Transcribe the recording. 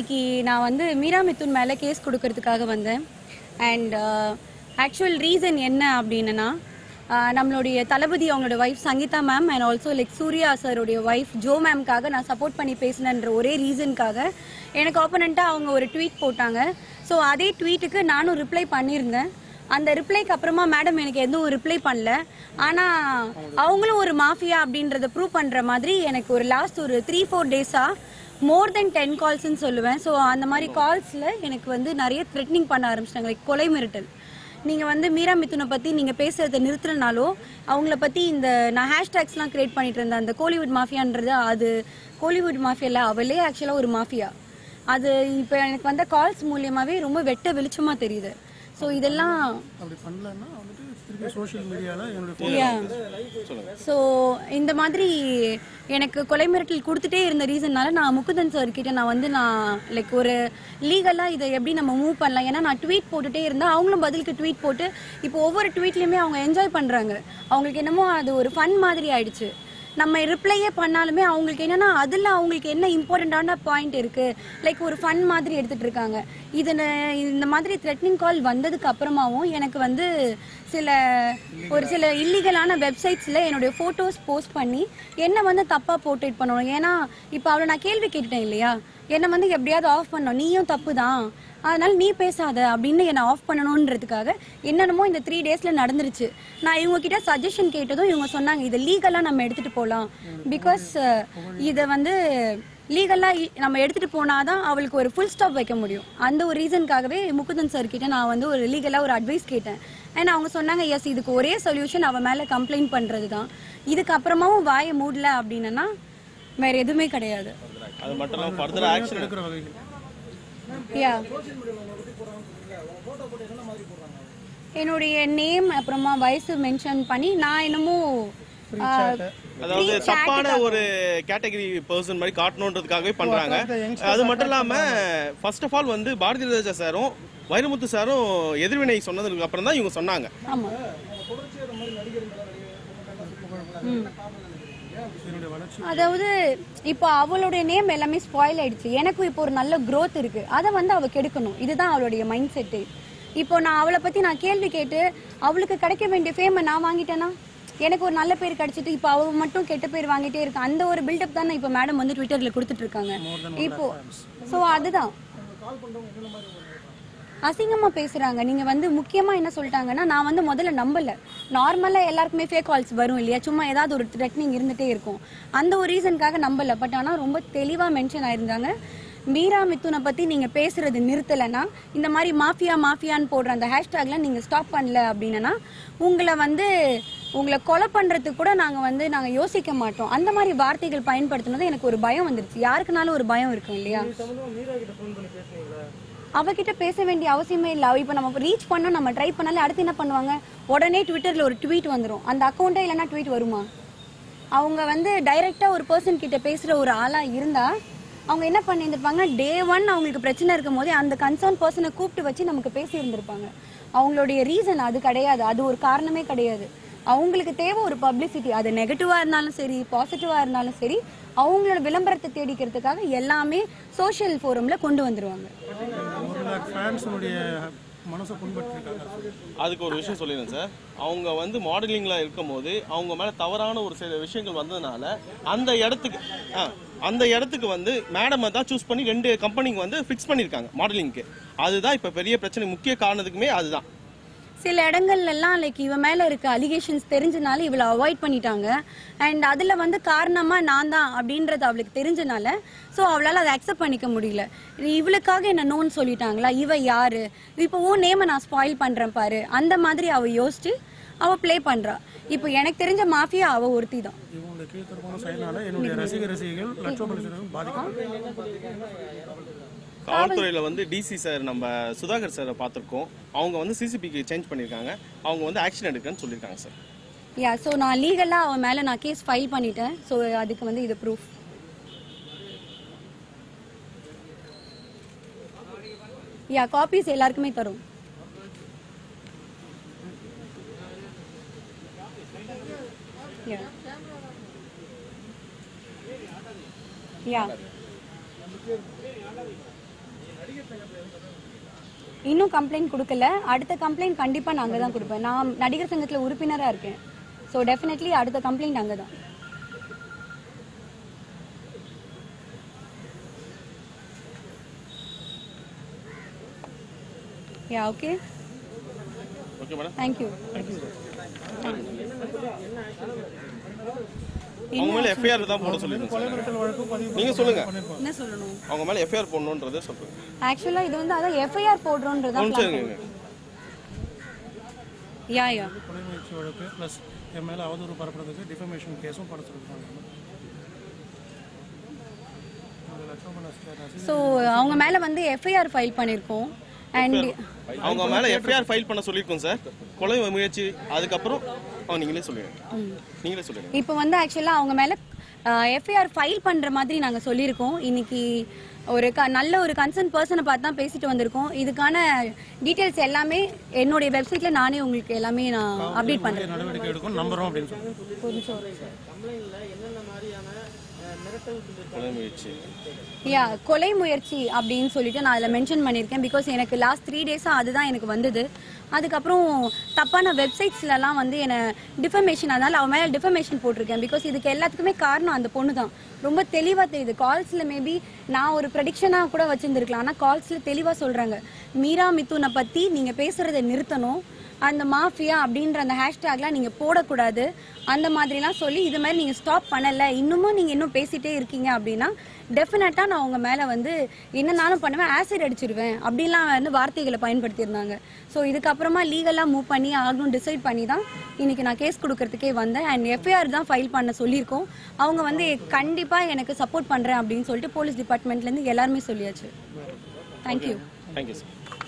இன்னைக்கு நான் வந்து மீரா மிதுன் மேலே கேஸ் கொடுக்கறதுக்காக வந்தேன் அண்ட் ஆக்சுவல் ரீசன் என்ன அப்படின்னா ஆஹ் நம்மளுடைய தளபதி அவங்களோட wife Sangeetha ma'am and also like Suriya சாருடைய ஒய்ஃப் ஜோ மேம்காக நான் சப்போர்ட் பண்ணி பேசினன்ற ஒரே ரீசனுக்காக எனக்கு ஆப்போனண்ட்டாக அவங்க ஒரு ட்வீட் போட்டாங்க ஸோ அதே ட்வீட்டுக்கு நானும் ரிப்ளை பண்ணியிருந்தேன் அந்த ரிப்ளைக்கு அப்புறமா மேடம் எனக்கு எதுவும் ரிப்ளை பண்ணல ஆனால் அவங்களும் ஒரு மாஃபியா அப்படின்றத ப்ரூவ் பண்ணுற மாதிரி எனக்கு ஒரு லாஸ்ட் ஒரு த்ரீ ஃபோர் டேஸாக மோர் தென் டென் கால்ஸ்ன்னு சொல்லுவேன் ஸோ அந்த மாதிரி கால்ஸில் எனக்கு வந்து நிறைய த்ரெட்னிங் பண்ண ஆரம்பிச்சிட்டாங்க லைக் கொலை மிரட்டல் நீங்கள் வந்து மீரா மிதுனை பற்றி நீங்கள் பேசுறதை நிறுத்துறனாலோ அவங்கள பற்றி இந்த நான் ஹேஷ்டேக்ஸ்லாம் கிரியேட் பண்ணிட்டு இருந்தேன் அந்த கோலிவுட் மாஃபியான்றது அது கோலிவுட் மாஃபியால அவளே ஆக்சுவலாக ஒரு மாஃபியா அது இப்போ எனக்கு வந்த கால்ஸ் மூலியமாகவே ரொம்ப வெட்ட வெளிச்சமாக தெரியுது ஸோ இதெல்லாம் அப்படி பண்ணலன்னா வந்துட்டு திருப்பி சோஷியல் மீடியாவில் என்னுடைய ஸோ இந்த மாதிரி எனக்கு கொலை மிரட்டல் கொடுத்துட்டே இருந்த ரீசன்னால நான் முகுந்தன் சார் கிட்ட நான் வந்து நான் லைக் ஒரு லீகலாக இதை எப்படி நம்ம மூவ் பண்ணலாம் ஏன்னா நான் ட்வீட் போட்டுட்டே இருந்தேன் அவங்களும் பதிலுக்கு ட்வீட் போட்டு இப்போ ஒவ்வொரு ட்வீட்லையுமே அவங்க என்ஜாய் பண்ணுறாங்க அவங்களுக்கு என்னமோ அது ஒரு ஃபன் மாதிரி ஆயிடுச்சு நம்ம ரிப்ளையே பண்ணாலுமே அவங்களுக்கு என்னன்னா அதில் அவங்களுக்கு என்ன இம்பார்ட்டண்ட்டான பாயிண்ட் இருக்கு லைக் ஒரு ஃபன் மாதிரி எடுத்துட்டு இருக்காங்க இது இந்த மாதிரி த்ரெட்னிங் கால் வந்ததுக்கு அப்புறமாவும் எனக்கு வந்து சில ஒரு சில இல்லீகலான வெப்சைட்ஸில் என்னுடைய ஃபோட்டோஸ் போஸ்ட் பண்ணி என்ன வந்து தப்பாக போர்ட்ரேட் பண்ணணும் ஏன்னா இப்போ அவளை நான் கேள்வி கேட்டுட்டேன் இல்லையா என்னை வந்து எப்படியாவது ஆஃப் பண்ணணும் நீயும் தப்பு தான் அதனால நீ பேசாத அப்படின்னு என்னை ஆஃப் பண்ணணுன்றதுக்காக என்னென்னமோ இந்த த்ரீ டேஸ்ல நடந்துருச்சு நான் இவங்க கிட்ட சஜஷன் கேட்டதும் இவங்க சொன்னாங்க இதை லீகலாக நம்ம எடுத்துட்டு போகலாம் பிகாஸ் இதை வந்து லீகலாக நம்ம எடுத்துட்டு போனாதான் அவளுக்கு ஒரு ஃபுல் ஸ்டாப் வைக்க முடியும் அந்த ஒரு ரீசனுக்காகவே முகுந்தன் சார் கிட்ட நான் வந்து ஒரு லீகலாக ஒரு அட்வைஸ் கேட்டேன் அண்ட் அவங்க சொன்னாங்க எஸ் இதுக்கு ஒரே சொல்யூஷன் அவன் மேலே கம்ப்ளைண்ட் பண்ணுறது தான் இதுக்கு அப்புறமாவும் வாயை மூடல அப்படின்னா வேற எதுவுமே கிடையாது அது மட்டும் இல்லாமல் ஃபர்தர் ஆக்ஷன் எடுக்கிற வகைகள் யா என்னுடைய நேம் அப்புறமா வயசு மென்ஷன் பண்ணி நான் என்னமோ ஆ, அதாவது free chat தப்பான ஒரு கேட்டகரி பர்சன் மாதிரி காட்டணுன்றதுக்காகவே பண்றாங்க அது மட்டும் இல்லாம ஃபர்ஸ்ட் ஆஃப் ஆல் வந்து பாரதி ராஜா சாரும் வைரமுத்து சாரும் எதிர்வினை சொன்னதுக்கு அப்புறம் தான் இவங்க சொன்னாங்க ஆமா ம். என்னுடைய வளர்ச்சி அதாவது இப்போ அவளுடைய நேம் எல்லாமே ஸ்பாயில் ஆயிடுச்சு எனக்கும் இப்போ ஒரு நல்ல growth இருக்கு அதை வந்து அவ கெடுக்கணும் இதுதான் அவளுடைய மைண்ட் செட்டு இப்போ நான் அவளை பத்தி நான் கேள்வி கேட்டு அவளுக்கு கிடைக்க வேண்டிய ஃபேமை நான் வாங்கிட்டேன்னா எனக்கு ஒரு நல்ல பேர் கிடைச்சிட்டு இப்போ அவ மட்டும் கெட்ட பேர் வாங்கிட்டே இருக்கு அந்த ஒரு பில்டப் தானே இப்போ மேடம் வந்து ட்விட்டர்ல கொடுத்துட்டு இருக்காங்க இப்போ ஸோ அதுதான் அசிங்கமா பேசுறாங்க நீங்க வந்து முக்கியமா என்ன சொல்லிட்டாங்கன்னா நான் வந்து முதல்ல நம்பல நார்மலா எல்லாருக்குமே ஃபேக் கால்ஸ் வரும் இல்லையா சும்மா ஏதாவது ஒரு த்ரெட்னிங் இருந்துட்டே இருக்கும் அந்த ஒரு ரீசனுக்காக நம்பல பட் ஆனா ரொம்ப தெளிவா மென்ஷன் ஆயிருந்தாங்க மீரா மிதுனை பத்தி நீங்க பேசுறது நிறுத்தலைன்னா இந்த மாதிரி மாஃபியா மாஃபியான்னு போடுற அந்த ஹேஷ்டேக்ல நீங்க ஸ்டாப் பண்ணல அப்படின்னா உங்களை வந்து உங்களை கொலை பண்றதுக்கு கூட நாங்க வந்து நாங்க யோசிக்க மாட்டோம் அந்த மாதிரி வார்த்தைகள் பயன்படுத்தினது எனக்கு ஒரு பயம் வந்துருச்சு யாருக்குனாலும் ஒரு பயம் இருக்கும் இல்லையா அவகிட்ட பேச வேண்டிய அவசியமே இல்லை அவ இப்போ நம்ம ரீச் பண்ணோம் நம்ம ட்ரை பண்ணாலே அடுத்து என்ன பண்ணுவாங்க உடனே ட்விட்டரில் ஒரு ட்வீட் வந்துடும் அந்த அக்கௌண்ட்டே இல்லைன்னா ட்வீட் வருமா அவங்க வந்து டைரெக்டாக ஒரு பர்சன் கிட்ட பேசுகிற ஒரு ஆளாக இருந்தால் அவங்க என்ன பண்ணியிருந்திருப்பாங்க டே ஒன் அவங்களுக்கு பிரச்சனை இருக்கும் போதே அந்த கன்சர்ன் பர்சனை கூப்பிட்டு வச்சு நமக்கு பேசி இருந்திருப்பாங்க அவங்களுடைய ரீசன் அது கிடையாது அது ஒரு காரணமே கிடையாது அவங்களுக்கு தேவை ஒரு பப்ளிசிட்டி அது நெகட்டிவாக இருந்தாலும் சரி பாசிட்டிவாக இருந்தாலும் சரி அவங்களோட விளம்பரத்தை தேடிக்கிறதுக்காக எல்லாமே சோஷியல் ஃபோரமில் கொண்டு வந்துருவாங்க ஒரு லேக் ஃபேன்ஸுடைய மனசை புண்பட்டிருக்காங்க அதுக்கு ஒரு விஷயம் சொல்லிடுறேன் சார் அவங்க வந்து மாடலிங்ல இருக்கும்போது அவங்க மேல தவறான ஒரு சில விஷயங்கள் வந்ததுனால அந்த இடத்துக்கு ஆ, அந்த இடத்துக்கு வந்து மேடம் தான் சூஸ் பண்ணி ரெண்டு கம்பெனிக்கு வந்து ஃபிக்ஸ் பண்ணியிருக்காங்க மாடலிங்க்கு அதுதான் இப்போ பெரிய பிரச்சனை முக்கிய காரணத்துக்குமே அதுதான் சில இடங்கள்ல எல்லாம் லைக் இவ மேல இருக்க அலிகேஷன்ஸ் தெரிஞ்சனால இவளை அவாய்ட் பண்ணிட்டாங்க அண்ட் அதுல வந்து காரணமா நான் தான் அப்படின்றது அவளுக்கு தெரிஞ்சனால ஸோ அவளால அதை அக்செப்ட் பண்ணிக்க முடியல இவளுக்காக என்ன நோன்னு சொல்லிட்டாங்களா இவ யாரு இப்போ உன் நேமை நான் ஸ்பாயில் பண்றேன் பாரு அந்த மாதிரி அவ யோசிச்சு அவ ப்ளே பண்றா இப்போ எனக்கு தெரிஞ்ச மாஃபியா அவ ஒருத்தி தான் இவங்களுடைய கீழ்த்தரமான செயல்னால என்னுடைய ரசிக ரசிகைகள் லட்சோப லட்சம் பாதிக்கப்பட்டு காவல்துறையில வந்து டிசி சார் நம்ம சுதாகர் சாரை பார்த்துருக்கோம் அவங்க வந்து சிசிபிக்கு சேஞ்ச் பண்ணியிருக்காங்க அவங்க வந்து ஆக்ஷன் எடுக்கன்னு சொல்லியிருக்காங்க சார் யா ஸோ நான் லீகலாக அவன் மேலே நான் கேஸ் ஃபைல் பண்ணிட்டேன் ஸோ அதுக்கு வந்து இது ப்ரூஃப் யா காப்பீஸ் எல்லாருக்குமே தரும் யா யா இன்னும் கம்ப்ளைண்ட் கொடுக்கல அடுத்த கம்ப்ளைண்ட் கண்டிப்பா நாங்க தான் கொடுப்பேன் நான் நடிகர் சங்கத்துல உறுப்பினரா இருக்கேன் ஸோ டெஃபினெட்லி அடுத்த கம்ப்ளைண்ட் அங்கே தான் yeah okay okay madam thank you அவங்க மேல எஃப்ஐஆர் தான் போட சொல்லிருக்கேன் சார் மிரட்டல் வழக்கு பதிவு நீங்க சொல்லுங்க என்ன சொல்லணும் அவங்க மேல எஃப்ஐஆர் போடணுன்றதை சொல்றேன் ஆக்சுவலா இது வந்து அதான் எஃப்ஐஆர் போடுறோன்றதா ஒன்று plan சரிங்க யா யா கொலை முயற்சி வழக்கு ப்ளஸ் என் மேலே அவதூறு பரப்புறதுக்கு டிஃபமேஷன் கேஸும் போட சொல்லியிருக்காங்க ஒரு லட்சம் ரசிகர் ஸோ அவங்க மேல வந்து எஃப்ஐஆர் ஃபைல் பண்ணியிருக்கோம் அண்ட் அவங்க மேல எஃப்ஐஆர் ஃபைல் பண்ண சொல்லியிருக்கோம் சார் கொலை முயற்சி அதுக்கப்புறம் அவங்க நீங்களே சொல்லிடுங்க நீங்களே சொல்லிடுங்க இப்போ வந்து ஆக்சுவலாக அவங்க மேலே எஃப்ஐஆர் ஃபைல் பண்ணுற மாதிரி நாங்கள் சொல்லியிருக்கோம் இன்னைக்கு ஒரு க நல்ல ஒரு கன்சர்ன் பர்சனை பார்த்து தான் பேசிட்டு வந்திருக்கோம் இதுக்கான டீட்டெயில்ஸ் எல்லாமே என்னுடைய வெப்சைட்டில் நானே உங்களுக்கு எல்லாமே நான் அப்டேட் பண்ணுறேன் நடவடிக்கை எடுக்கும் நம்புறோம் அப்படின்னு சொல்லி கொஞ்சம் கொலை முயற்சி யா கொலை முயற்சி அப்படின்னு சொல்லிட்டு நான் அதில் மென்ஷன் பண்ணியிருக்கேன் பிகாஸ் எனக்கு லாஸ்ட் த்ரீ டேஸாக அதுதான் எனக்கு வந்தது அதுக்கப்புறம் தப்பான வெப்சைட்ஸ்லலாம் வந்து என்னை டிஃபமேஷன் அதனால அவன் மேலே டிஃபமேஷன் போட்டிருக்கேன் பிகாஸ் இதுக்கு எல்லாத்துக்குமே காரணம் அந்த பொண்ணு தான் ரொம்ப தெளிவாக தெரியுது கால்ஸில் மேபி நான் ஒரு ப்ரெடிக்ஷனாக கூட வச்சுருந்துருக்கலாம் ஆனால் கால்ஸில் தெளிவாக சொல்கிறாங்க மீரா மிதுனை பற்றி நீங்கள் பேசுகிறத நிறுத்தணும் அந்த மாஃபியா அப்படின்ற அந்த ஹேஷ்டேக்லாம் நீங்கள் போடக்கூடாது அந்த மாதிரிலாம் சொல்லி இது மாதிரி நீங்கள் ஸ்டாப் பண்ணலை இன்னமும் நீங்கள் இன்னும் பேசிட்டே இருக்கீங்க அப்படின்னா டெஃபினட்டாக நான் உங்கள் மேலே வந்து என்னனாலும் பண்ணுவேன் ஆசிட் அடிச்சிருவேன் அப்படிலாம் வந்து வார்த்தைகளை பயன்படுத்தியிருந்தாங்க ஸோ இதுக்கப்புறமா லீகலாக மூவ் பண்ணி ஆகணும் டிசைட் பண்ணி தான் இன்னைக்கு நான் கேஸ் கொடுக்கறதுக்கே வந்தேன் அண்ட் எஃப்ஐஆர் தான் ஃபைல் பண்ண சொல்லியிருக்கோம் அவங்க வந்து கண்டிப்பாக எனக்கு சப்போர்ட் பண்ணுறேன் அப்படின்னு சொல்லிட்டு போலீஸ் டிபார்ட்மெண்ட்லேருந்து எல்லாருமே சொல்லியாச்சு தேங்க்யூ தேங்க்யூ சார்